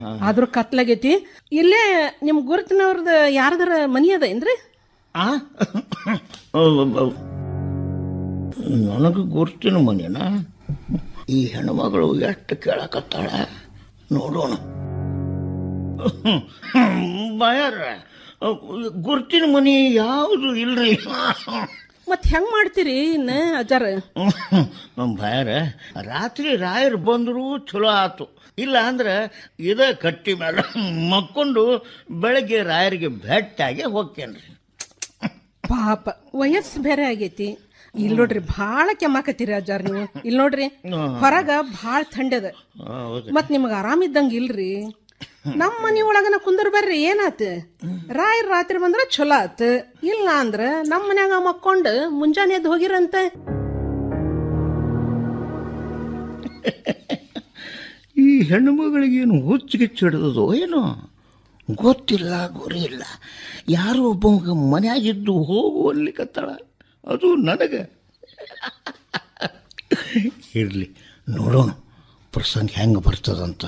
ಆದ್ರೂ ಕತ್ಲಾಗೈತಿ ಇಲ್ಲೇ ನಿಮ್ ಗುರುತಿನವ್ರದ್ದು ಯಾರ್ದಾರ ಮನಿ ಅದ ಏನ್ರಿ ಆ ನನಗೆ ಗುರ್ತಿನ ಮನೇನ ಈ ಹೆಣ್ಮಗಳು ಎಷ್ಟು ಕೇಳಕತ್ತಾಳ ನೋಡೋಣ ಬಯರ ಗುರ್ತಿನ ಮನಿ ಯಾವುದು ಇಲ್ರಿ ಮತ್ ಹೆಂಗ್ ಮಾಡ್ತೀರಿ ಇನ್ನ ಅಜ್ಜಾರ ಭಯರ ರಾತ್ರಿ ರಾಯರು ಬಂದರೂ ಚಲೋ ಆತು ಇಲ್ಲ ಅಂದ್ರೆ ಇದ ಕಟ್ಟಿ ಮೇಲೆ ಮಕ್ಕೊಂಡು ಬೆಳಗ್ಗೆ ರಾಯರಿಗೆ ಭೇಟಿಯಾಗಿ ಹೋಗ್ತೇನ್ರಿ ಪಾಪ ವಯಸ್ಸು ಬೇರೆ ಆಗೈತಿ ಇಲ್ಲಿ ನೋಡ್ರಿ ಭಾಳ ಕೆಮ್ಮಾಕತ್ತೀರಿ ಅಜ್ಜಾರ್ ನೀವು ಇಲ್ಲಿ ನೋಡ್ರಿ ಹೊರಗ ಭಾಳ ಥಂಡದ ಹೌದು ಮತ್ ನಿಮ್ಗ ಆರಾಮಿದ್ದಂಗ ಇಲ್ರಿ ನಮ್ಮ ಮನಿ ಒಳಗನ ಕುಂದರ್ ಬರ್ರಿ ಏನಾತ ರಾಯರ್ ರಾತ್ರಿ ಬಂದ್ರ ಚಲೋ ಆತ್ ಇಲ್ಲ ಅಂದ್ರ ನಮ್ಮ ಮನ್ಯಾಗ ಮಕ್ಕೊಂಡ್ ಮುಂಜಾನೆ ಎದ್ದು ಹೋಗಿರಂತ ಈ ಹೆಣ್ಣು ಮಗಳಿಗೇನು ಹುಚ್ಚಿಗಿಚ್ಚು ಹಿಡಿದದೋ ಏನೋ ಗೊತ್ತಿಲ್ಲ ಗುರಿ ಇಲ್ಲ ಯಾರೋ ಒಬ್ಬ ಮನ್ಯಾಗಿದ್ದು ಹೋಗುವಲ್ಲಿ ಕತ್ತಾಳ ಅದು ನನಗೆ ಇರಲಿ ನೋಡೋಣ ಪ್ರಸಂಗ ಹೆಂಗೆ ಬರ್ತದಂತ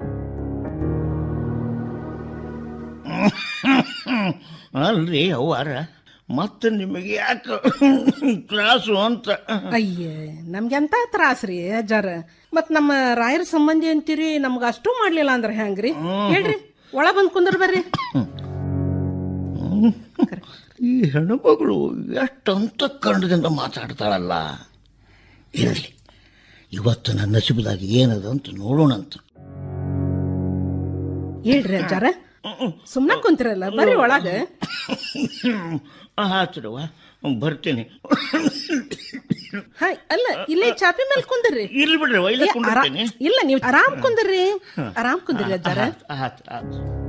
ಅಲ್ರಿ ಅವ್ವಾರ ಮತ್ತೆ ನಿಮಗೆ ಯಾಕೆ ತ್ರಾಸು ಅಂತ ಅಯ್ಯ ನಮ್ಗೆಂತ ತ್ರಾಸ್ರಿ ಅಜ್ಜಾರ ಮತ್ ನಮ್ಮ ರಾಯರ ಸಂಬಂಧಿ ಅಂತೀರಿ ನಮ್ಗ ಅಷ್ಟು ಮಾಡ್ಲಿಲ್ಲ ಅಂದ್ರ ಹೆಂಗ್ರಿ ಹೇಳ್ರಿ ಒಳ ಬಂದ್ ಕುಂದರ್ ಬರ್ರಿ ಈ ಹೆಣ್ಣುಮಗಳು ಎಷ್ಟು ಅಂತಃಕರಣದಿಂದ ಮಾತಾಡ್ತಾಳಲ್ಲ ಇರಲಿ ಇವತ್ತು ನನ್ನ ನಸಿಬದಾಗ ಏನದ ಅಂತ ನೋಡೋಣಂತ ಹೇಳ್ರಿ ಅಜ್ಜಾರ ಸುಮ್ನ ಕುಂತಿರಲ್ಲ ಬರ್ರಿ ಒಳಗ ಆತರವ ಬರ್ತೀನಿ ಹಾಯ್ ಅಲ್ಲ ಇಲ್ಲೇ ಚಾಪಿ ಮೇಲೆ ಕುಂದ್ರಿ ಇಲ್ಲಿ ಬಿಡ್ರಿ ಒಯ್ದ ಏ, ಆರಾ- ಕುಂಡಿರ್ತೀನಿ ಇಲ್ಲ ನೀವು ಆರಾಮ್ ಕುಂದ್ರಿ ಆರಾಮ್ ಕುಂದ್ರಿ ಅಜ್ಜಾರ ಆತ್ ಆತ್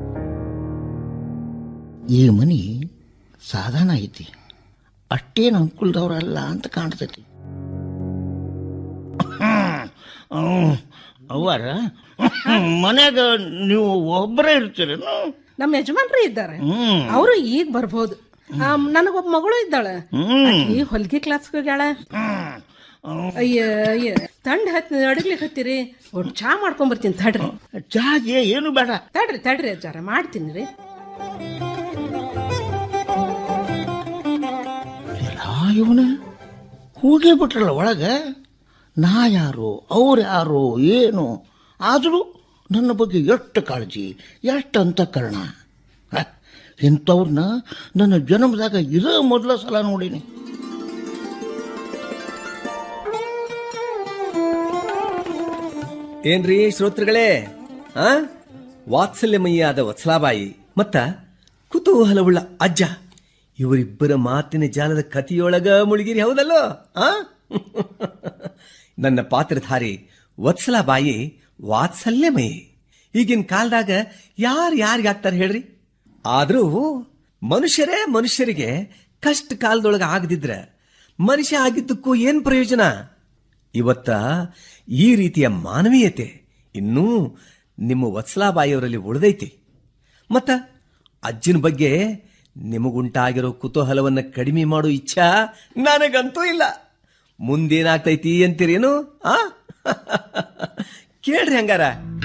ಈ ಮನಿ ಸಾಧಾರಣ ಐತಿ ಅಷ್ಟೇನು ಅನುಕೂಲದವ್ರಲ್ಲ ಅಂತ ಕಾಣ್ತೈತಿ ಅವರ ಮನ್ಯಾಗ ನೀವು ಒಬ್ಬರೇ ಇರ್ತೀರೇನು ನಮ್ಮ ಯಜಮಾನ್ರಿ ಇದ್ದಾರೆ ಹ್ಮ್ ಅವರು ಈಗ ಬರ್ಬೋದು ನನಗೊಬ್ಬ ಮಗಳು ಇದ್ದಾಳ ಆಕಿ ಹೊಲ್ಗಿ ಕ್ಲಾಸ್ ಹೋಗ್ಯಾಳ ಅಯ್ಯ ಅಯ್ಯ ತಂಡ ಹತ್ ಅಡಗ್ಲಿಕ್ಕೆ ಹತ್ತೀರಿ ಒಟ್ಟು ಚಾ ಮಾಡ್ಕೊಂಡ್ ಬರ್ತೀನಿ ತಡ್ರಿ ಚಾಗೆ ಏನು ಬೇಡ ತಡ್ರಿ ತಡ್ರಿ ಅಜ್ಜಾರ ಮಾಡ್ತೀನಿ ರೀ ಎಲ್ಲ ಇವನ ಹೋಗೇ ಬಿಟ್ರಲ್ಲ ಒಳಗ ನಾ ಯಾರು ಅವ್ರು ಯಾರು ಏನು ಆದರೂ ನನ್ನ ಬಗ್ಗೆ ಎಷ್ಟು ಕಾಳಜಿ ಎಷ್ಟು ಅಂತಃಕರಣ ಹ, ಇಂಥವ್ರನ್ನ ನನ್ನ ಜನ್ಮದಾಗ ಇದೇ ಮೊದಲ ಸಲ ನೋಡೀನಿ ಏನ್ರಿ ಶ್ರೋತೃಗಳೇ ಆ ವಾತ್ಸಲ್ಯಮಯಿಯಾದ ವತ್ಸಲಾಬಾಯಿ ಮತ್ತ ಕುತೂಹಲವುಳ್ಳ ಅಜ್ಜ ಇವರಿಬ್ಬರ ಮಾತಿನ ಜಾಲದ ಕಥೆಯೊಳಗ ಮುಳುಗಿರಿ ಹೌದಲ್ಲೋ ಆ ನನ್ನ ಪಾತ್ರಧಾರಿ ವತ್ಸಲಾಬಾಯಿ ವಾತ್ಸಲ್ಯಮಯಿ ಈಗಿನ ಕಾಲದಾಗ ಯಾರು ಯಾರಿಗೆ ಆಗ್ತಾರೆ ಹೇಳ್ರಿ ಆದ್ರೂ ಮನುಷ್ಯರೇ ಮನುಷ್ಯರಿಗೆ ಕಷ್ಟ ಕಾಲದೊಳಗ ಆಗದಿದ್ರ ಮನುಷ್ಯ ಆಗಿದ್ದಕ್ಕೂ ಏನ್ ಪ್ರಯೋಜನ ಇವತ್ತ ಈ ರೀತಿಯ ಮಾನವೀಯತೆ ಇನ್ನೂ ನಿಮ್ಮ ವತ್ಸಲಾಬಾಯಿಯವರಲ್ಲಿ ಉಳಿದೈತಿ ಮತ್ತ ಅಜ್ಜನ ಬಗ್ಗೆ ನಿಮಗುಂಟಾಗಿರೋ ಕುತೂಹಲವನ್ನ ಕಡಿಮೆ ಮಾಡೋ ಇಚ್ಛಾ ನನಗಂತೂ ಇಲ್ಲ ಮುಂದೇನಾಗ್ತೈತಿ ಅಂತೀರೇನು ಆ ಕೇಳ್ರಿ ಹಂಗಾರ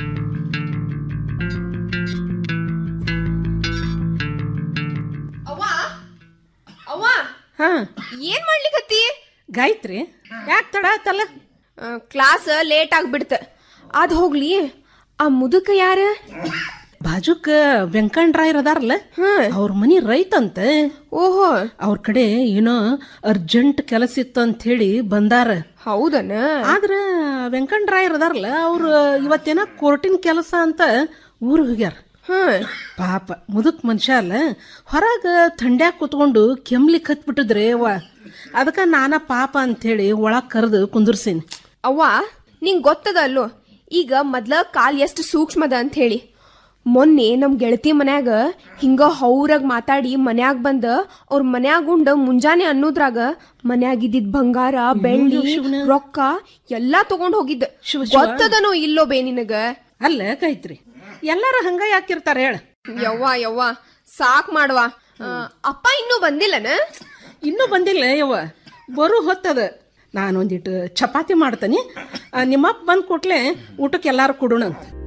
ಅವ್ವ ಅವ್ವ ಹಾ ಏನ್ ಮಾಡ್ಲಿಕತ್ತಿ ಗಾಯತ್ರಿ ಯಾಕೆ ತಡ ಆತಲ್ಲ ಕ್ಲಾಸ್ ಲೇಟ್ ಆಗ್ಬಿಡ್ತ ಅದ್ ಹೋಗ್ಲಿ ಆ ಮುದುಕ ಯಾರ ಬಾಜುಕ ವೆಂಕಣ್ರಾಯರ್ ಅದಾರಲ್ಲ ಅವ್ರ ಮನಿ ರೈತಂತ ಓಹೋ ಅವ್ರ ಕಡೆ ಏನೋ ಅರ್ಜೆಂಟ್ ಕೆಲಸ ಇತ್ತು ಅಂತ ಹೇಳಿ ಬಂದಾರ ಹೌದನ ಆದ್ರ ವೆಂಕಣ್ರಾಯರ್ ಅದಾರಲ್ಲ ಅವ್ರು ಇವತ್ತೇನ ಕೋರ್ಟಿನ ಕೆಲಸ ಅಂತ ಊರ್ ಹೋಗ್ಯಾರ ಹ್ಮ್ ಪಾಪ ಮುದುಕ್ ಮನುಷ್ಯ ಅಲ್ಲ ಹೊರಗ ಥಂಡ್ಯಾಗ ಕುತ್ಕೊಂಡು ಕೆಮ್ಲಿಕ್ ಹತ್ಬಿಟ್ಟಿದ್ರೆ ಅವ್ವ ಅದಕ್ಕ ನಾನ ಪಾಪ ಅಂತೇಳಿ ಒಳಗ್ ಕರೆದು ಕುಂದುರ್ಸೀನಿ ಅವ್ವ ನಿಂಗ್ ಗೊತ್ತದ ಅಲ್ಲೋ ಈಗ ಮೊದ್ಲ ಕಾಲ್ ಎಷ್ಟು ಸೂಕ್ಷ್ಮದ ಅಂತ ಹೇಳಿ ಮೊನ್ನೆ ನಮ್ ಗೆಳತಿ ಮನ್ಯಾಗ ಹಿಂಗ ಹೌರಾಗ್ ಮಾತಾಡಿ ಮನ್ಯಾಗ ಬಂದ ಅವ್ರ ಮನ್ಯಾಗ ಉಂಡ ಮುಂಜಾನೆ ಅನ್ನೋದ್ರಾಗ ಮನ್ಯಾಗ ಇದ್ದಿದ್ ಬಂಗಾರ ಬೆಳ್ಳಿ ರೊಕ್ಕ ಎಲ್ಲಾ ತಗೊಂಡ್ ಹೋಗಿದ್ದ ಶಿವ, ಶಿವ. ಗೊತ್ತದನೋ ಇಲ್ಲೋ ಬೇ ನಿನಗ ಅಲ್ಲ ಕೈತ್ರಿ ಎಲ್ಲಾರು ಹಂಗ ಯಾಕಿರ್ತಾರ ಹೇಳ ಯವ್ವ ಯವ್ವ ಸಾಕ್ ಮಾಡ್ವಾ ಆ, ಅಪ್ಪ ಇನ್ನೂ ಬಂದಿಲ್ಲನ ಇನ್ನೂ ಬಂದಿಲ್ಲ ಯವ್ವ ಬರು ಹೊತ್ತದ ನಾನೊಂದಿಟ್ಟು ಚಪಾತಿ ಮಾಡ್ತೇನೆ ನಿಮ್ಮಪ್ಪ ಬಂದ್ ಕೂಡ್ಲೆ ಊಟಕ್ಕೆ ಎಲ್ಲಾರು ಕೊಡೋಣ ಅಂತ